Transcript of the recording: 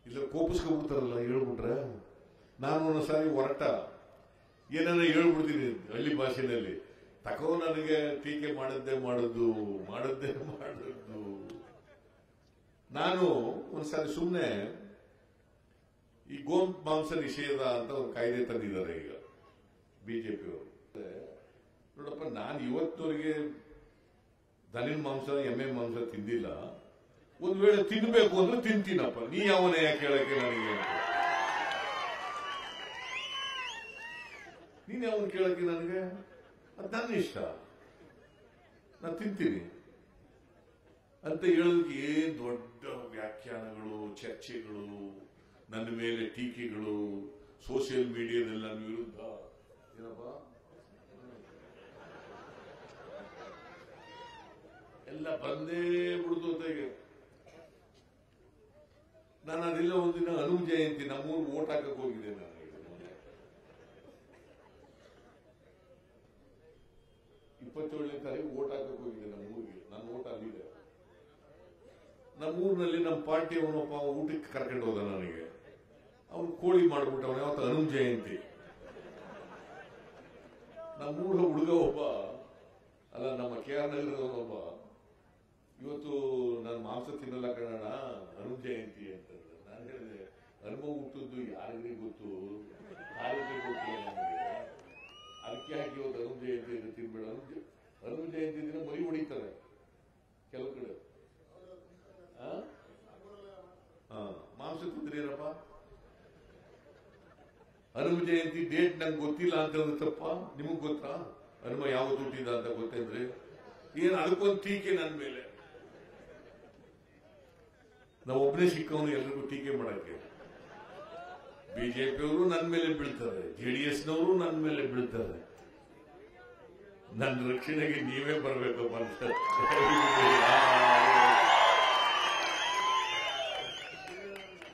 ಇಲ್ಲ ಕೋಪಿಸ್ಕೊಂಡ್ಬಿಡ್ತಾರಲ್ಲ ಹೇಳ್ಬಿಟ್ರೆ ನಾನು ಒಂದೊಂದ್ಸಾರಿ ಹೊರಟ ಏನಾರ ಹೇಳ್ಬಿಡ್ತೀನಿ ಹಳ್ಳಿ ಭಾಷೆನಲ್ಲಿ ತಕೋ ನನಗೆ ಟೀಕೆ ಮಾಡದ್ದೇ ಮಾಡೋದು ಮಾಡದ್ದೇ ಮಾಡೋದು ನಾನು ಒಂದ್ಸಾರಿ ಸುಮ್ಮನೆ ಈ ಗೋ ಮಾಂಸ ನಿಷೇಧ ಅಂತ ಒಂದು ಕಾಯ್ದೆ ತಂದಿದ್ದಾರೆ ಈಗ ಬಿಜೆಪಿಯವರು ನೋಡಪ್ಪ ನಾನು ಇವತ್ತವರೆಗೆ ದನಿನ ಮಾಂಸ ಎಮ್ಮೆ ಮಾಂಸ ತಿಂದಿಲ್ಲ ಒಂದ್ ವೇಳೆ ತಿನ್ಬೇಕು ಅಂದ್ರೆ ತಿಂತೀನಪ್ಪ ನೀ ಯಾವನೇ ಯಾಕೆ ಹೇಳಕ್ಕೆ ನನಗೆ ಅಂತ. ನೀನ್ ಯಾವನ್ ಕೇಳಕ್ಕೆ ನನಗೆ ಅದು ನನ್ನ ಇಷ್ಟ ನಾನು ತಿಂತೀನಿ ಅಂತ ಹೇಳೋದಕ್ಕೆ ಏನ್ ದೊಡ್ಡ ವ್ಯಾಖ್ಯಾನಗಳು ಚರ್ಚೆಗಳು ನನ್ನ ಮೇಲೆ ಟೀಕೆಗಳು ಸೋಷಿಯಲ್ ಮೀಡಿಯಾದಲ್ಲಿ ನನ್ನ ವಿರುದ್ಧ ಏನಪ್ಪ ಎಲ್ಲ ಬಂದೇ ಬಿಡುದು ಹೊತ್ತಿಗೆ ನಾನು ಅದೆಲ್ಲ ಒಂದಿನ ಹನುಮ ಜಯಂತಿ ನಮ್ಮೂರು ಓಟ್ ಹಾಕಕ್ ಹೋಗಿದ್ದೆ ನಾನು ಇಪ್ಪತ್ತೇಳನೇ ತಾರೀಕು ಓಟ್ ಹಾಕಕ್ ಹೋಗಿದ್ದೆ ನಮ್ಮ ಊರಿಗೆ ನನ್ನ ಓಟ್ ಅಲ್ಲಿದೆ ನಮ್ಮ ಊರಿನಲ್ಲಿ ನಮ್ಮ ಪಾರ್ಟಿ ಅವನೊಬ್ಬ ಊಟಕ್ಕೆ ಕರ್ಕೊಂಡು ಹೋದ ನನಗೆ ಅವನು ಕೋಳಿ ಮಾಡ್ಬಿಟ್ಟ ಅವನ ಯಾವತ್ತು ಹನುಮ ಜಯಂತಿ ನಮ್ಮೂರ ಹುಡುಗ ಒಬ್ಬ ಅಲ್ಲ ನಮ್ಮ ಕೆ ಆರ್ ನಗರದವನೊಬ್ಬ ಇವತ್ತು ನಾನು ಮಾಂಸ ತಿನ್ನಲ್ಲ ಕಣಣ್ಣ ಹನುಮ ಜಯಂತಿ ಅಂತಂದ್ರೆ ನಾನು ಹೇಳಿದೆ ಹನುಮ ಹುಟ್ಟದ್ದು ಯಾರಿಗೆ ಗೊತ್ತು ಯಾರಿಗೆ ಗೊತ್ತಿಲ್ಲ ನನಗೆ ಅದಕ್ಕೆ ಹಾಕಿ ಇವತ್ತು ಹನುಮ ಜಯಂತಿ ಅಂತ ತಿನ್ಬೇಡ ಹನುಮ ಜ- ಹನುಮ ಜಯಂತಿ ದಿನ ಮರಿ ಹೊಡಿತಾರೆ ಕೆಲವು ಕಡೆ ಆ? ಆ, ಮಾಂಸ ತಿಂದ್ರೆ ಏನಪ್ಪ ಹನುಮ ಜಯಂತಿ ಡೇಟ್ ನಂಗೆ ಗೊತ್ತಿಲ್ಲ ಅಂತ ಹೇಳಿದ್ರೆ ತಪ್ಪ ನಿಮಗ್ ಗೊತ್ತಾ ಹನುಮ ಯಾವತ್ತು ಹುಟ್ಟಿದ ಅಂತ ಗೊತ್ತೇನ್ರಿ ಏನ್ ಅದಕ್ಕೊಂದು ಟೀಕೆ ನನ್ನ ಮೇಲೆ ನಾವು ಒಬ್ಬನೇ ಸಿಕ್ಕವನು ಎಲ್ರಿಗೂ ಟೀಕೆ ಮಾಡಕ್ಕೆ ಬಿಜೆಪಿಯವರು ನನ್ನ ಮೇಲೆ ಬೀಳ್ತಾರೆ ಜೆಡಿಎಸ್ನವರು ನನ್ನ ಮೇಲೆ ಬೀಳ್ತಾರೆ ನನ್ನ ರಕ್ಷಣೆಗೆ ನೀವೇ ಬರಬೇಕಪ್ಪ ಅಂತ